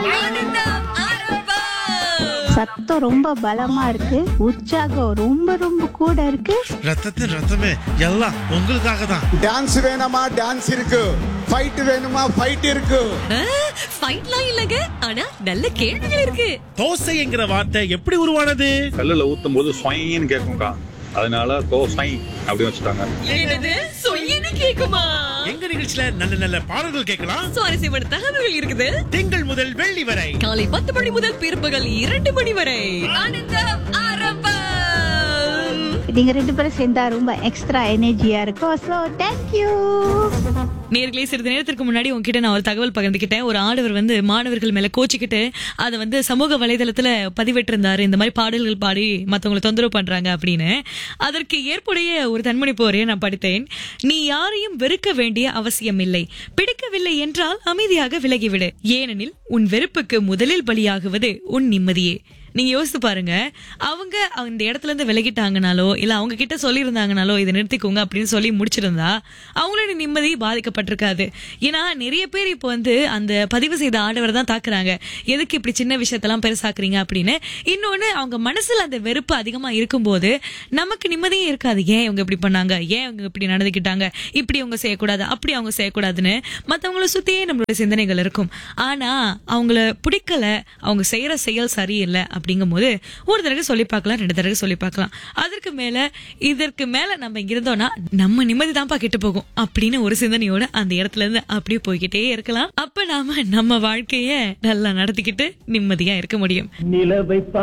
சத்தம் ரொம்ப பலமா இருக்கு உற்சாகம் ரொம்ப ரொம்ப கூட இருக்கு ரத்தத்தின் ரத்தமே எல்லாம் உங்களுக்காக தான் டான்ஸ் வேணுமா டான்ஸ் இருக்கு ஃபைட் வேணுமா ஃபைட் இருக்கு ஃபைட்லாம் இல்லங்க ஆனா நல்ல கேள்விகள் இருக்கு தோசைங்கிற வார்த்தை எப்படி உருவானது கல்லுல ஊத்தும் போது ஸ்வைன்னு கேட்கும்க்கா அதனால கோ ஸ்வை அப்படின்னு வச்சுட்டாங்க என்னது சொய்யன்னு கேக்குமா எங்க நிகழ்ச்சியில நல்ல நல்ல பாடல்கள் கேட்கலாம் சுவாரஸ்யமான தகவல்கள் இருக்குது திங்கள் முதல் வெள்ளி வரை காலை பத்து மணி முதல் பிற்பகல் இரண்டு மணி வரை ஆனந்தம் ஆரம்பம் நீங்க ரெண்டு பேரும் சேர்ந்தா ரொம்ப எக்ஸ்ட்ரா எனர்ஜியா இருக்கும் ஸோ தேங்க்யூ நேர்களே சிறிது நேரத்திற்கு முன்னாடி உங்ககிட்ட நான் ஒரு தகவல் பகிர்ந்துக்கிட்டேன் ஒரு ஆடவர் வந்து மாணவர்கள் மேல கோச்சிக்கிட்டு அதை வந்து சமூக வலைதளத்துல பதிவிட்டிருந்தாரு இந்த மாதிரி பாடல்கள் பாடி மத்தவங்களை தொந்தரவு பண்றாங்க அப்படின்னு அதற்கு ஏற்புடைய ஒரு தன்மணி போரையை நான் படித்தேன் நீ யாரையும் வெறுக்க வேண்டிய அவசியம் இல்லை பிடிக்கவில்லை என்றால் அமைதியாக விலகிவிடு ஏனெனில் உன் வெறுப்புக்கு முதலில் பலியாகுவது உன் நிம்மதியே நீங்க யோசித்து பாருங்க அவங்க அந்த இடத்துல இருந்து விலகிட்டாங்கனாலோ இல்ல அவங்க கிட்ட சொல்லியிருந்தாங்கனாலோ இதை நிறுத்திக்கோங்க அப்படின்னு சொல்லி முடிச்சிருந்தா அவங்களோட நிம்மதி பாதிக்கப்பட்டிருக்காது ஏன்னா நிறைய பேர் இப்போ வந்து அந்த பதிவு செய்த ஆடவர் தான் தாக்குறாங்க எதுக்கு இப்படி சின்ன விஷயத்தெல்லாம் பெருசாக்குறீங்க அப்படின்னு இன்னொன்னு அவங்க மனசுல அந்த வெறுப்பு அதிகமா இருக்கும்போது நமக்கு நிம்மதியே இருக்காது ஏன் இவங்க இப்படி பண்ணாங்க ஏன் இவங்க இப்படி நடந்துக்கிட்டாங்க இப்படி அவங்க செய்யக்கூடாது அப்படி அவங்க செய்யக்கூடாதுன்னு மத்தவங்கள சுத்தியே நம்மளோட சிந்தனைகள் இருக்கும் ஆனா அவங்கள பிடிக்கல அவங்க செய்யற செயல் சரியில்லை அப்படிங்கும்போது ஒரு தடவை சொல்லி பார்க்கலாம் ரெண்டு தடவை சொல்லி பார்க்கலாம் அதற்கு மேல இதற்கு மேல நம்ம இங்க இருந்தோம்னா நம்ம நிம்மதி தான்ப்பா கெட்டு போகும் அப்படின்னு ஒரு சிந்தனையோட அந்த இடத்துல இருந்து அப்படியே போய்கிட்டே இருக்கலாம் அப்ப நாம நம்ம வாழ்க்கைய நல்லா நடத்திக்கிட்டு நிம்மதியா இருக்க முடியும் நிலவை